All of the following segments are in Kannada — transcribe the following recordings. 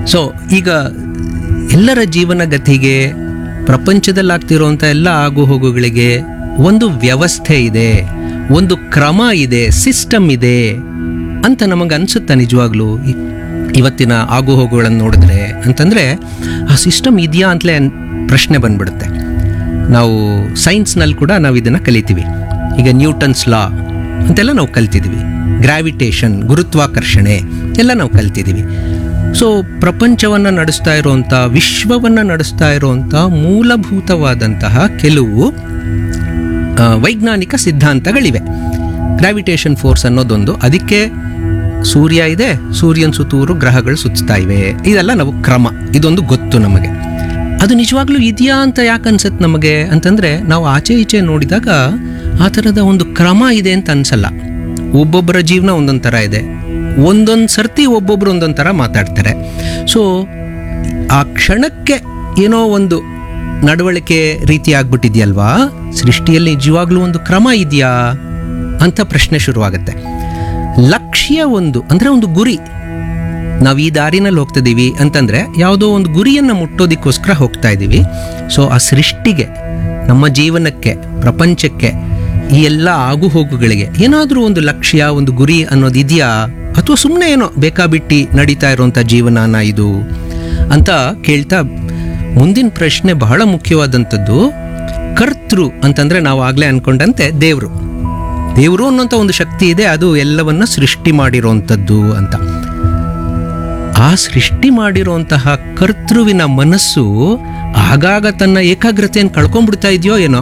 ಸೊ ಈಗ ಎಲ್ಲರ ಜೀವನ ಗತಿಗೆ ಪ್ರಪಂಚದಲ್ಲಾಗ್ತಿರುವಂಥ ಎಲ್ಲ ಆಗು ಹೋಗುಗಳಿಗೆ ಒಂದು ವ್ಯವಸ್ಥೆ ಇದೆ ಒಂದು ಕ್ರಮ ಇದೆ ಸಿಸ್ಟಮ್ ಇದೆ ಅಂತ ನಮಗೆ ಅನ್ಸುತ್ತಾ ನಿಜವಾಗ್ಲೂ ಇ- ಇವತ್ತಿನ ಆಗು ಹೋಗುಗಳನ್ನು ನೋಡಿದ್ರೆ ಅಂತಂದರೆ ಆ ಸಿಸ್ಟಮ್ ಇದೆಯಾ ಅಂತಲೇ ಅನ್- ಪ್ರಶ್ನೆ ಬಂದ್ಬಿಡುತ್ತೆ ನಾವು ಸೈನ್ಸ್ನಲ್ಲಿ ಕೂಡ ನಾವು ಇದನ್ನು ಕಲಿತೀವಿ ಈಗ ನ್ಯೂಟನ್ಸ್ ಲಾ ಅಂತೆಲ್ಲ ನಾವು ಕಲ್ತಿದ್ದೀವಿ ಗ್ರಾವಿಟೇಷನ್ ಗುರುತ್ವಾಕರ್ಷಣೆ ಎಲ್ಲ ನಾವು ಕಲ್ತಿದ್ದೀವಿ ಸೊ ಪ್ರಪಂಚವನ್ನು ನಡೆಸ್ತಾ ಇರುವಂಥ ವಿಶ್ವವನ್ನು ನಡೆಸ್ತಾ ಇರುವಂಥ ಮೂಲಭೂತವಾದಂತಹ ಕೆಲವು ಆ, ವೈಜ್ಞಾನಿಕ ಸಿದ್ಧಾಂತಗಳಿವೆ ಗ್ರಾವಿಟೇಷನ್ ಫೋರ್ಸ್ ಅನ್ನೋದೊಂದು ಅದಕ್ಕೆ ಸೂರ್ಯ ಇದೆ ಸೂರ್ಯನ ಸುತ್ತೂರು ಗ್ರಹಗಳು ಸುತ್ತಾ ಇವೆ ಇದೆಲ್ಲ ನಾವು ಕ್ರಮ ಇದೊಂದು ಗೊತ್ತು ನಮಗೆ ಅದು ನಿಜವಾಗ್ಲೂ ಇದೆಯಾ ಅಂತ ಯಾಕೆ ಅನ್ಸತ್ತೆ ನಮಗೆ ಅಂತಂದರೆ ನಾವು ಆಚೆ ಈಚೆ ನೋಡಿದಾಗ ಆ ಥರದ ಒಂದು ಕ್ರಮ ಇದೆ ಅಂತ ಅನ್ಸಲ್ಲ ಒಬ್ಬೊಬ್ಬರ ಜೀವನ ಒಂದೊಂದು ಥರ ಇದೆ ಒಂದೊಂದು ಸರ್ತಿ ಒಬ್ಬೊಬ್ರು ಒಂದೊಂದು ಥರ ಮಾತಾಡ್ತಾರೆ ಸೊ ಆ ಕ್ಷಣಕ್ಕೆ ಏನೋ ಒಂದು ನಡವಳಿಕೆ ರೀತಿ ಆಗ್ಬಿಟ್ಟಿದೆಯಲ್ವಾ ಸೃಷ್ಟಿಯಲ್ಲಿ ನಿಜವಾಗ್ಲೂ ಒಂದು ಕ್ರಮ ಇದೆಯಾ ಅಂತ ಪ್ರಶ್ನೆ ಶುರುವಾಗುತ್ತೆ ಲಕ್ಷ್ಯ ಒಂದು ಅಂದರೆ ಒಂದು ಗುರಿ ನಾವು ಈ ದಾರಿನಲ್ಲಿ ಹೋಗ್ತಿದ್ದೀವಿ ಅಂತಂದರೆ ಯಾವುದೋ ಒಂದು ಗುರಿಯನ್ನು ಮುಟ್ಟೋದಕ್ಕೋಸ್ಕರ ಹೋಗ್ತಾ ಇದ್ದೀವಿ ಸೊ ಆ ಸೃಷ್ಟಿಗೆ ನಮ್ಮ ಜೀವನಕ್ಕೆ ಪ್ರಪಂಚಕ್ಕೆ ಈ ಎಲ್ಲ ಆಗು ಹೋಗುಗಳಿಗೆ ಏನಾದರೂ ಒಂದು ಲಕ್ಷ್ಯ ಒಂದು ಗುರಿ ಅನ್ನೋದು ಇದೆಯಾ ಅಥವಾ ಸುಮ್ಮನೆ ಏನೋ ಬೇಕಾಬಿಟ್ಟಿ ನಡೀತಾ ಇರುವಂಥ ಜೀವನನ ಇದು ಅಂತ ಕೇಳ್ತಾ ಮುಂದಿನ ಪ್ರಶ್ನೆ ಬಹಳ ಮುಖ್ಯವಾದಂಥದ್ದು ಕರ್ತೃ ಅಂತಂದರೆ ನಾವು ಆಗಲೇ ಅನ್ಕೊಂಡಂತೆ ದೇವರು ದೇವರು ಅನ್ನೋಂಥ ಒಂದು ಶಕ್ತಿ ಇದೆ ಅದು ಎಲ್ಲವನ್ನ ಸೃಷ್ಟಿ ಮಾಡಿರೋವಂಥದ್ದು ಅಂತ ಆ ಸೃಷ್ಟಿ ಮಾಡಿರುವಂತಹ ಕರ್ತೃವಿನ ಮನಸ್ಸು ಆಗಾಗ ತನ್ನ ಏಕಾಗ್ರತೆಯನ್ನು ಕಳ್ಕೊಂಡ್ಬಿಡ್ತಾ ಇದೆಯೋ ಏನೋ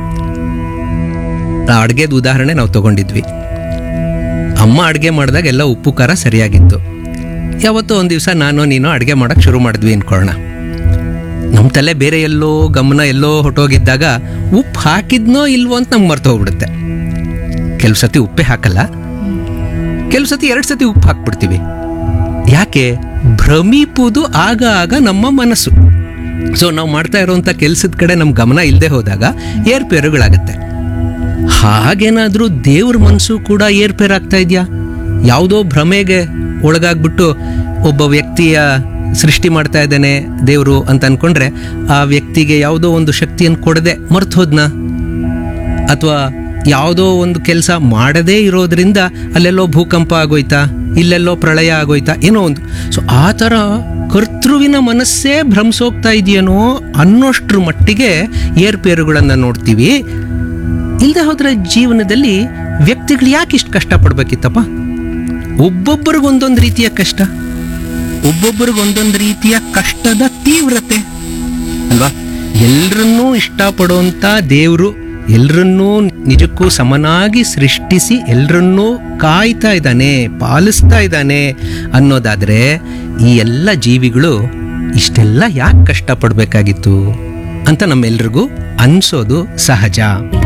ಆ ಅಡ್ಗೆದ ಉದಾಹರಣೆ ನಾವು ತಗೊಂಡಿದ್ವಿ ಅಮ್ಮ ಅಡುಗೆ ಮಾಡಿದಾಗ ಎಲ್ಲ ಉಪ್ಪು ಖಾರ ಸರಿಯಾಗಿತ್ತು ಯಾವತ್ತೋ ಒಂದು ದಿವಸ ನಾನು ನೀನು ಅಡುಗೆ ಮಾಡೋಕ್ಕೆ ಶುರು ಮಾಡಿದ್ವಿ ಅನ್ಕೊಳ್ಳೋಣ ನಮ್ಮ ತಲೆ ಬೇರೆ ಎಲ್ಲೋ ಗಮನ ಎಲ್ಲೋ ಹೊಟ್ಟೋಗಿದ್ದಾಗ ಉಪ್ಪು ಹಾಕಿದ್ನೋ ಇಲ್ವೋ ಅಂತ ನಮ್ಗೆ ಮರ್ತು ಹೋಗ್ಬಿಡುತ್ತೆ ಕೆಲವು ಸತಿ ಉಪ್ಪೇ ಹಾಕಲ್ಲ ಕೆಲವು ಸತಿ ಎರಡು ಸತಿ ಉಪ್ಪು ಹಾಕ್ಬಿಡ್ತೀವಿ ಯಾಕೆ ಭ್ರಮಿಪುದು ಆಗ ಆಗ ನಮ್ಮ ಮನಸ್ಸು ಸೊ ನಾವು ಮಾಡ್ತಾ ಇರುವಂಥ ಕೆಲಸದ ಕಡೆ ನಮ್ಮ ಗಮನ ಇಲ್ಲದೆ ಹೋದಾಗ ಏರ್ಪೇರುಗಳಾಗತ್ತೆ ಹಾಗೇನಾದರೂ ದೇವ್ರ ಮನಸ್ಸು ಕೂಡ ಏರ್ಪೇರಾಗ್ತಾ ಇದೆಯಾ ಯಾವುದೋ ಭ್ರಮೆಗೆ ಒಳಗಾಗ್ಬಿಟ್ಟು ಒಬ್ಬ ವ್ಯಕ್ತಿಯ ಸೃಷ್ಟಿ ಮಾಡ್ತಾ ಇದ್ದಾನೆ ದೇವರು ಅಂತ ಅನ್ಕೊಂಡ್ರೆ ಆ ವ್ಯಕ್ತಿಗೆ ಯಾವುದೋ ಒಂದು ಶಕ್ತಿಯನ್ನು ಕೊಡದೆ ಮರ್ತು ಹೋದ್ನಾ ಅಥವಾ ಯಾವುದೋ ಒಂದು ಕೆಲಸ ಮಾಡದೇ ಇರೋದ್ರಿಂದ ಅಲ್ಲೆಲ್ಲೋ ಭೂಕಂಪ ಆಗೋಯ್ತಾ ಇಲ್ಲೆಲ್ಲೋ ಪ್ರಳಯ ಆಗೋಯ್ತಾ ಏನೋ ಒಂದು ಸೊ ಆ ಥರ ಕರ್ತೃವಿನ ಮನಸ್ಸೇ ಭ್ರಮಿಸೋಗ್ತಾ ಇದೆಯೇನೋ ಅನ್ನೋಷ್ಟ್ರ ಮಟ್ಟಿಗೆ ಏರ್ಪೇರುಗಳನ್ನು ನೋಡ್ತೀವಿ ಇಲ್ಲದೆ ಹೋದ್ರೆ ಜೀವನದಲ್ಲಿ ವ್ಯಕ್ತಿಗಳು ಯಾಕೆ ಇಷ್ಟು ಕಷ್ಟಪಡ್ಬೇಕಿತ್ತಪ್ಪ ಒಬ್ಬೊಬ್ಬರಿಗೆ ಒಂದೊಂದು ರೀತಿಯ ಕಷ್ಟ ಒಬ್ಬೊಬ್ಬರಿಗೆ ಒಂದೊಂದು ರೀತಿಯ ಕಷ್ಟದ ತೀವ್ರತೆ ಅಲ್ವಾ ಎಲ್ರನ್ನೂ ಇಷ್ಟಪಡುವಂಥ ದೇವರು ಎಲ್ರನ್ನೂ ನಿಜಕ್ಕೂ ಸಮನಾಗಿ ಸೃಷ್ಟಿಸಿ ಎಲ್ರನ್ನೂ ಕಾಯ್ತಾ ಇದ್ದಾನೆ ಪಾಲಿಸ್ತಾ ಇದ್ದಾನೆ ಅನ್ನೋದಾದರೆ ಈ ಎಲ್ಲ ಜೀವಿಗಳು ಇಷ್ಟೆಲ್ಲ ಯಾಕೆ ಕಷ್ಟಪಡಬೇಕಾಗಿತ್ತು ಅಂತ ನಮ್ಮೆಲ್ರಿಗೂ ಅನ್ಸೋದು ಸಹಜ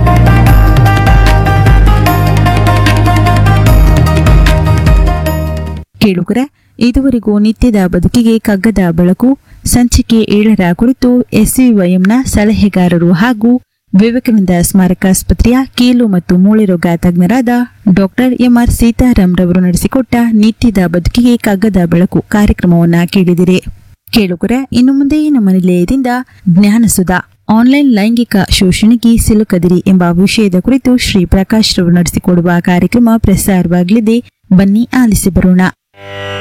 ಕೇಳುಗರೆ ಇದುವರೆಗೂ ನಿತ್ಯದ ಬದುಕಿಗೆ ಕಗ್ಗದ ಬೆಳಕು ಸಂಚಿಕೆ ಏಳರ ಕುರಿತು ಎಸ್ಸಿವೈಎಂನ ಸಲಹೆಗಾರರು ಹಾಗೂ ವಿವೇಕಾನಂದ ಸ್ಮಾರಕಾಸ್ಪತ್ರೆಯ ಕೀಲು ಮತ್ತು ಮೂಳೆ ರೋಗ ತಜ್ಞರಾದ ಡಾಕ್ಟರ್ ಎಂಆರ್ ಸೀತಾರಾಮ್ ರವರು ನಡೆಸಿಕೊಟ್ಟ ನಿತ್ಯದ ಬದುಕಿಗೆ ಕಗ್ಗದ ಬೆಳಕು ಕಾರ್ಯಕ್ರಮವನ್ನ ಕೇಳಿದಿರಿ ಕೇಳುಗರೆ ಇನ್ನು ಮುಂದೆ ನಮ್ಮ ನಿಲಯದಿಂದ ಜ್ಞಾನಸುಧ ಆನ್ಲೈನ್ ಲೈಂಗಿಕ ಶೋಷಣೆಗೆ ಸಿಲುಕದಿರಿ ಎಂಬ ವಿಷಯದ ಕುರಿತು ಶ್ರೀ ಪ್ರಕಾಶ್ ರವರು ನಡೆಸಿಕೊಡುವ ಕಾರ್ಯಕ್ರಮ ಪ್ರಸಾರವಾಗಲಿದೆ ಬನ್ನಿ ಆಲಿಸಿ ಬರೋಣ